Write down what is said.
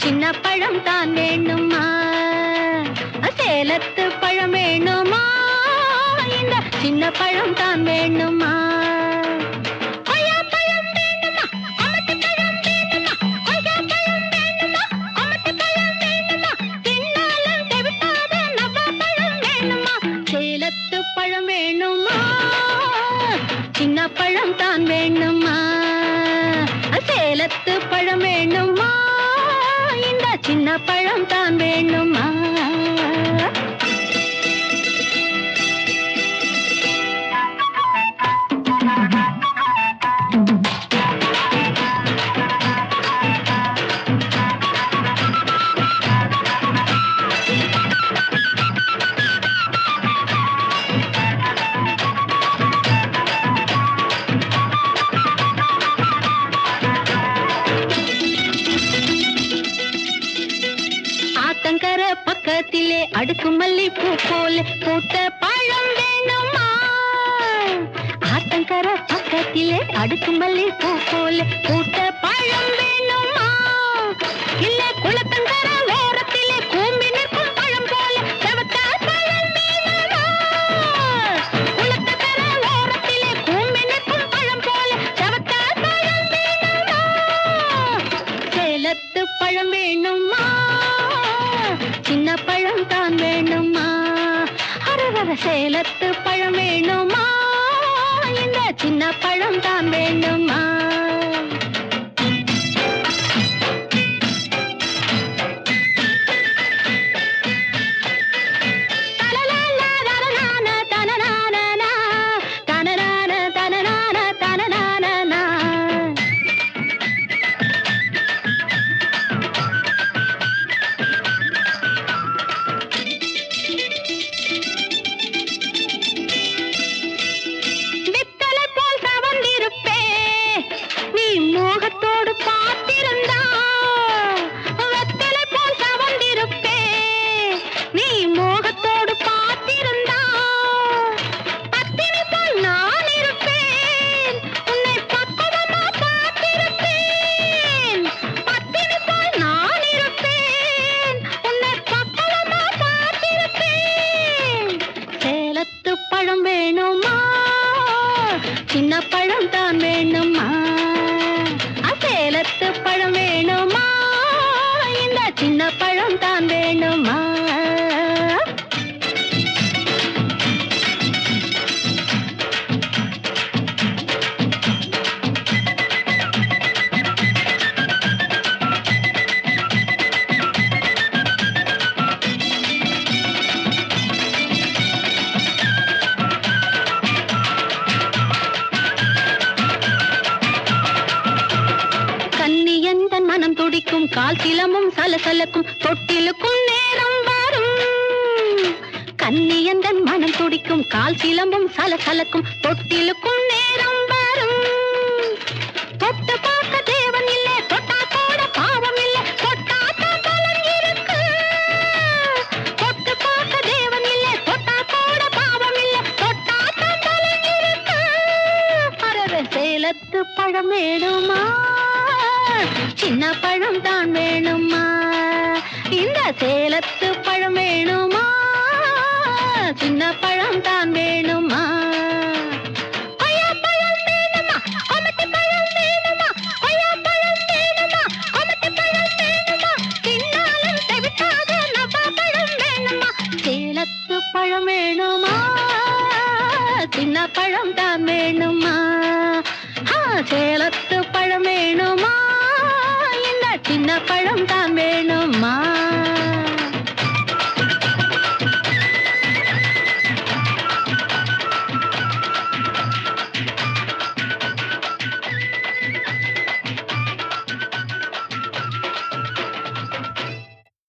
சின்ன பழம் தான் வேணுமா சேலத்து பழம் வேணுமா இந்த சின்ன பழம் தான் வேணுமா கொய்யா பழம் வேணுமா அமட்டு பழம் வேணுமா கொய்யா பழம் வேணுமா அமட்டு பழம் வேணுமா தின்னாலும் தெவிட்டாத நவா பழம் வேணுமா சேலத்து பழம் வேணுமா சின்ன பழம் தான் வேணுமா சேலத்து பழம் வேணுமா இந்த சின்ன பழம் தான் வேணுமா ஆத்தங்கர பக்கத்திலே அடுக்கு மல்லிப்பூ போல பூத்த பழம் வேணுமா ஆத்தங்கர பக்கத்திலே அடுக்கு மல்லிப்பூ போல பூத்த பழம் வேணுமா இல்ல குளத்தங்கர ஓரத்திலே கூம்பி நிற்கும் பழம் போல செவத்த பழம் வேணுமா குளத்தங்கர ஓரத்திலே கூம்பி நிற்கும் பழம் போல செவத்த பழம் வேணுமா சேலத்து பழம் வேணுமா சின்ன பழம் தான் வேணுமா அரவர சேலத்து பழம் வேணுமா இந்த சின்ன பழம் தான் வேணுமா தனனான, தனனான, தனனானனா, தனனான, தனனான, தனனானனா. வித்தலை போல் சவந்திருப்பே நீ மோகத்தோடு பார்த்திருந்தா வெத்தலை போல் சவந்திருப்பே நீ மோகத்தோடு பார்த்திருந்தா பத்தினி போல் நான் இருப்பேன் உன்னை பக்குவமா பார்த்திருப்பேன் பத்தினி போல் நான் இருப்பேன் உன்னை பக்குவமா பார்த்திருப்பேன் சேலத்து பழம் வேணுமா சின்ன பழம் தான் வேணுமா சேலத்து பழம் வேணுமா இந்த சின்ன பழம் தான் வேணுமா கன்னியந்தன் மனம் துடிக்கும் கால் சிலமும் சலசலக்கும் தொட்டிலுக்கும் நேரம் வரும் கன்னியந்தன் மனம் துடிக்கும் கால் சிலம்பும் சலசலக்கும் தொட்டிலுக்கும் நேரம் வரும் தொட்டு பார்க்க தேவன் இல்லை தொட்டா கூட பாவம் இல்லை தொட்டா தான் பலன் இருக்கு தொட்டு பார்க்க தேவன் இல்லை தொட்டா கூட பாவம் இல்லை தொட்டா தான் பலன் இருக்கு அரவே சேலத்து பழம் வேணுமா சின்ன பழம் தான் வேணுமா இந்த சேலத்து பழம் வேணுமா சின்ன பழம் தான் வேணுமா கொய்யா பழம் வேணுமா கொமட்டி பழம் வேணுமா கொய்யா பழம் வேணுமா கொமட்டி பழம் வேணுமா தின்னாலும் தெவிட்டாத நவா பழம் வேணுமா சேலத்து பழம் வேணுமா சின்ன பழம் தான் வேணுமா ஆ, சேலத்து பழம் வேணுமா இந்த சின்ன பழம் தான் வேணுமா